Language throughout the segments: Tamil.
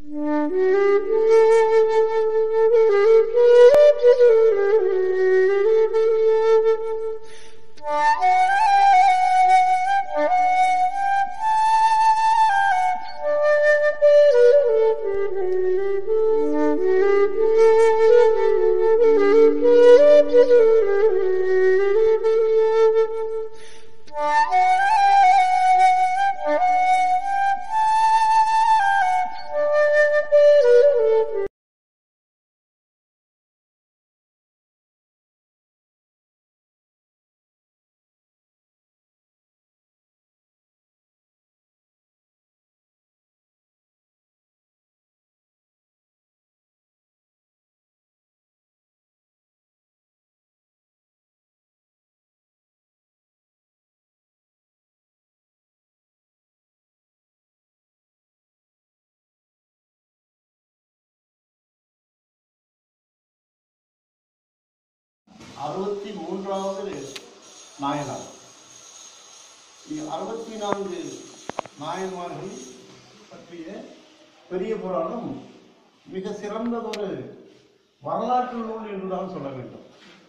அறுபத்தி மூன்றாவது நாயனார் அறுபத்தி நான்கு நாயன்மார்கள் பற்றிய பெரிய புராணம் மிக சிறந்ததொரு வரலாற்று நூல் என்றுதான் சொல்ல வேண்டும்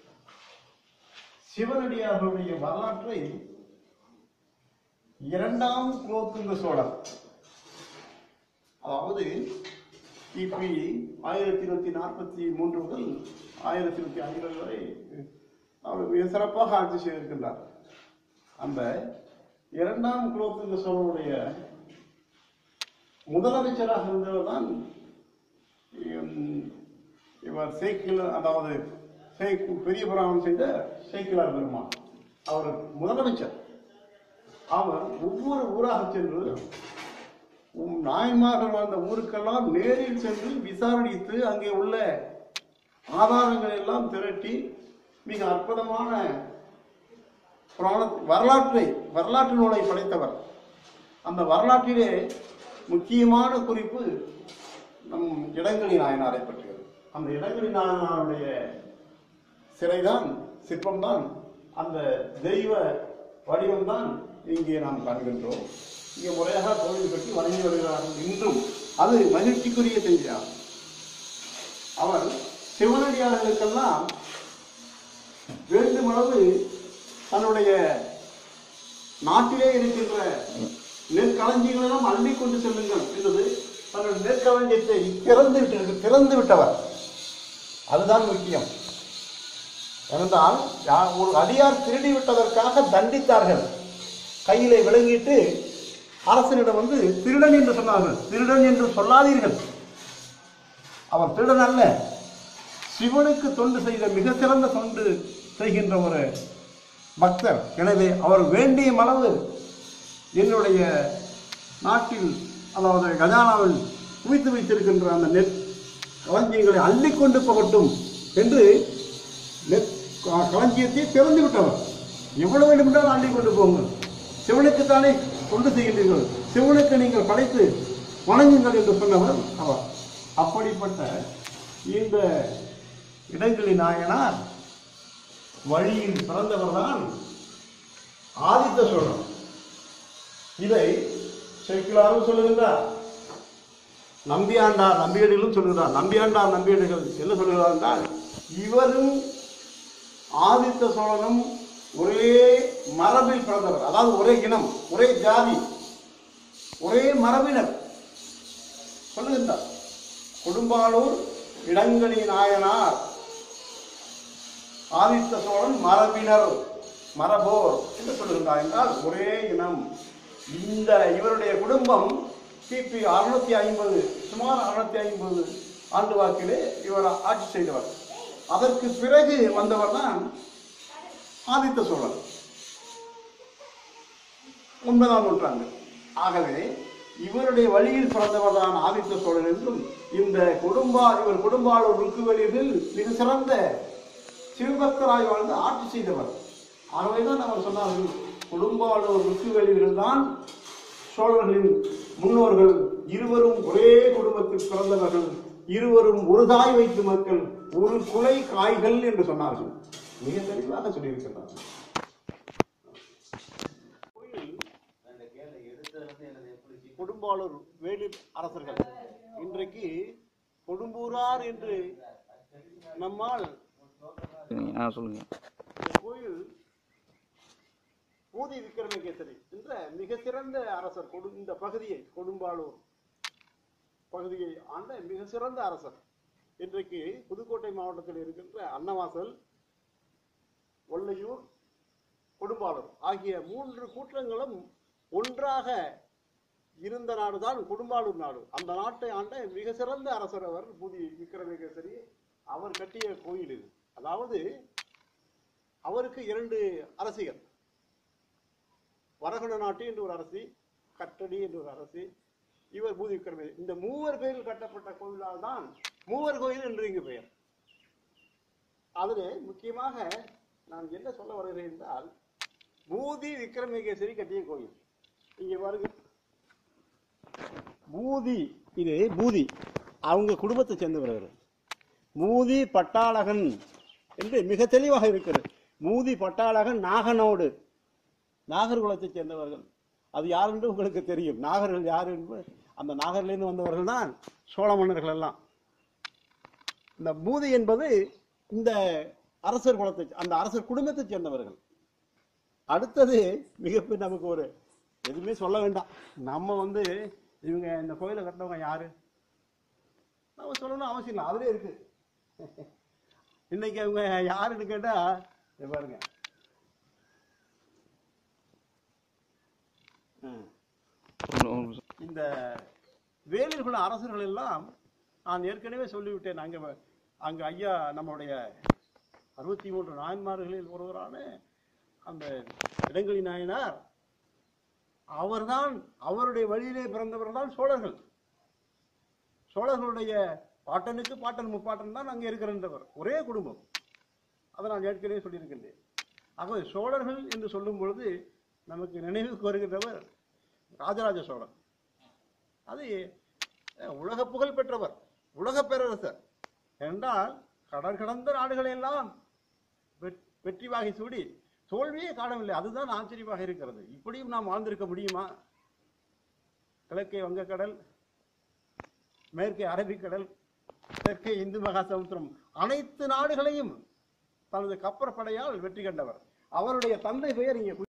சிவனடியார்களுடைய வரலாற்றை இரண்டாம் குலோத்துங்க சோழர் அதாவது கிபி ஆயிரத்தி இருநூத்தி நாற்பத்தி மூன்று முதல் ஆயிரத்தி இருநூத்தி ஐம்பது வரை அவர் மிக சிறப்பாக ஆட்சி செய்திருக்கின்றார் அந்த இரண்டாம் குலோத்துங்க சோழனுடைய முதலமைச்சராக இருந்தவர் தான் இவர் சேக்கில் அதாவது சேக் பெரிய புராணம் செய்த சேக்கிலார் பெருமான் அவர் முதலமைச்சர் அவர் ஒவ்வொரு ஊராக சென்று உம் நாயன்மார்கள் வாழ்ந்த ஊருக்கெல்லாம் நேரில் சென்று விசாரணித்து அங்கே உள்ள ஆதாரங்களை எல்லாம் திரட்டி மிக அற்புதமான புராண வரலாற்றை வரலாற்று நூலை படைத்தவர் அந்த வரலாற்றிலே முக்கியமான குறிப்பு நம் இடங்களி நாயனாரை பற்றியது அந்த இடங்களி நாயனாருடைய சிலைதான் சிற்பம்தான் அந்த தெய்வ வடிவம்தான் இங்கே நாம் காண்கின்றோம் இங்கே முறையாக கோவில் கட்டி வணங்கி வருகிறார்கள் இன்றும் அது மகிழ்ச்சிக்குரிய செய்தியாகும் அவர் சிவனடியார்களுக்கெல்லாம் வேண்டுமளவு தன்னுடைய நாட்டிலே இருக்கின்ற நெற்களஞ்சிகளெல்லாம் அள்ளி கொண்டு செல்லுங்கள் என்பது தன்னுடைய நெற்களஞ்சியத்தை திறந்து விட்டு திறந்து விட்டவர் அதுதான் முக்கியம் ஏனென்றால் யா- ஒரு அடியார் திருடி விட்டதற்காக தண்டித்தார்கள் கையிலே விளங்கிட்டு அரசனிடம் வந்து திருடன் என்று சொன்னார்கள் திருடன் என்று சொல்லாதீர்கள் அவர் திருடன் அல்ல சிவனுக்கு தொண்டு செய்த மிக சிறந்த தொண்டு செய்கின்ற ஒரு பக்தர் எனவே அவர் வேண்டிய அளவு என்னுடைய நாட்டில் அதாவது கஜானாவில் குவித்து வைத்திருக்கின்ற அந்த நெற் களஞ்சியங்களை அள்ளிக்கொண்டு போகட்டும் என்று நெற் க- களஞ்சியத்தை திறந்து விட்டவர் எவ்வளவு வேண்டுமென்றால் அள்ளி கொண்டு போங்கள் சிவனுக்குத்தானே தொண்டு செய்கின்றீர்கள் சிவனுக்கு நீங்கள் படைத்து வணங்குங்கள் என்று சொன்னவர் அவர் அப்படிப்பட்ட இந்த இடங்களி நாயனார் வழியில் பிறந்தவர்தான் ஆதித்த சோழன் இதை செக்கிலாரும் சொல்லுகின்றார் நம்பியாண்டார் நம்பியடிகளும் சொல்லுகிறார் நம்பியாண்டார் நம்பியடிகள் என்ன சொல்லுகிறார் என்றால் இவரும் ஆதித்த சோழனும் ஒரே மரபில் பிறந்தவர் அதாவது ஒரே இனம் ஒரே ஜாதி ஒரே மரபினர் சொல்லுகின்றார் கொடும்பாளூர் இடங்களி நாயனார் ஆதித்த சோழன் மரபினர் மரபோர் என்று சொல்லுகின்றார் என்றால் ஒரே இனம் இந்த இவருடைய குடும்பம் கிபி அறுநூத்தி ஐம்பது சுமார் அறுநூத்தி ஐம்பது ஆண்டு வாக்கிலே இவர் ஆட்சி செய்தவர் அதற்கு பிறகு வந்தவர் தான் ஆதித்த சோழன் ஒன்பதாம் நூற்றாண்டு ஆகவே இவருடைய வழியில் பிறந்தவர் தான் ஆதித்த சோழன் என்றும் இந்த குடும்பா இவர் குடும்பாளூர் ருக்குவெளியில் மிக சிறந்த சிவபக்தராய் வாழ்ந்து ஆட்சி செய்தவர் ஆகவேதான் அவர் சொன்னார்கள் குடும்பாளூர் ருக்குவெளியில் தான் சோழர்களின் முன்னோர்கள் இருவரும் ஒரே குடும்பத்தில் பிறந்தவர்கள் இருவரும் ஒரு தாய் வைத்து மக்கள் ஒரு குலை காய்கள் என்று சொன்னார்கள் மிக தெளிவாக சொல்லியிருக்கிறார்கள் கொடும்பாளூர் வேலு அரசர்கள் இன்று இன்றைக்கு கொடும்பூரார் என்று நம்மால் சரிங்க ஆ சொல்லுங்க இந்த கோயில் பூதி விக்ரமகேசரி என்ற மிக சிறந்த அரசர் கொடு இந்த பகுதியை கொடும்பாளூர் பகுதியை ஆண்ட மிக சிறந்த அரசர் இன்றைக்கு புதுக்கோட்டை மாவட்டத்தில் இருக்கின்ற அன்னவாசல் ஒல்லையூர் கொடும்பாளூர் ஆகிய மூன்று கூட்டங்களும் ஒன்றாக இருந்த நாடுதான் கொடும்பாளூர் நாடு அந்த நாட்டை ஆண்ட மிக சிறந்த அரசர் அவர் பூதி விக்ரமகேசரி அவர் கட்டிய கோயில் இது அதாவது அவருக்கு இரண்டு அரசிகள் வரகுண நாட்டு என்று ஒரு அரசி கட்டடி என்று ஒரு அரசி இவர் பூதி விக்ரம இந்த மூவர் பேரில் கட்டப்பட்ட கோயிலால் தான் மூவர் கோயில் என்று இங்கு பெயர் அதில் முக்கியமாக நான் என்ன சொல்ல வருகிறேன் என்றால் பூதி விக்ரமகேசரி கட்டிய கோயில் இங்கே பாருங்க பூதி இது பூதி அவங்க குடும்பத்தை சேர்ந்தவர்கள் மூதி பட்டாளகன் என்று மிக தெளிவாக இருக்கிறது மூதி பட்டாளகன் நாகனோடு நாகர் குலத்தைச் சேர்ந்தவர்கள் அது யார் என்று உங்களுக்கு தெரியும் நாகர்கள் யார் என்று அந்த நாகர்லேருந்து வந்தவர்கள் தான் சோழ மன்னர்கள் எல்லாம் இந்த மூதி என்பது இந்த அரசர் குலத்தை அந்த அரசர் குடும்பத்தைச் சேர்ந்தவர்கள் அடுத்தது மிகப்பெரிய நமக்கு ஒரு எதுவுமே சொல்ல வேண்டாம் நம்ம வந்து இவங்க இந்த கோயிலை கட்டினவங்க யாரு நம்ம சொல்லணும் அவசியம் இல்லை அதுலேயே இருக்கு இன்னைக்கு அவங்க யாருன்னு கேட்டா இங்க பாருங்க ம். ஒரு- ஒரு நிமிஷம். இந்த வேலில் குல அரசர்கள் எல்லாம் நான் ஏற்கனவே சொல்லிவிட்டேன் அங்க வ- அங்க ஐயா நம்முடைய அறுபத்தி மூன்று நாயன்மார்களில் ஒருவரான அந்த இடங்களி நாயனார் அவர்தான் அவருடைய வழியிலே பிறந்தவர் தான் சோழர்கள் சோழர்களுடைய பாட்டனுக்கு பாட்டன் முப்பாட்டன் தான் அங்கே இருக்கிறன்றவர் ஒரே குடும்பம் அதை நான் ஏற்கனவே சொல்லியிருக்கின்றேன் ஆகவே சோழர்கள் என்று சொல்லும் பொழுது நமக்கு நினைவுக்கு வருகின்றவர் ராஜராஜ சோழன் அது அஹ், உலக புகழ் பெற்றவர் உலக பேரரசர் என்றால் கடல் கடந்த நாடுகளை எல்லாம் வெட்- வெற்றி வாகை சூடி தோல்வியே காணவில்லை அதுதான் ஆச்சரியமாக இருக்கிறது இப்படியும் நாம் வாழ்ந்திருக்க முடியுமா கிழக்கே வங்கக்கடல் மேற்கே அரபிக்கடல் தெற்கே இந்து மகா சமுத்திரம் அனைத்து நாடுகளையும் தனது கப்பற்படையால் வெற்றி கண்டவர் அவருடைய தந்தை பெயர் இங்கே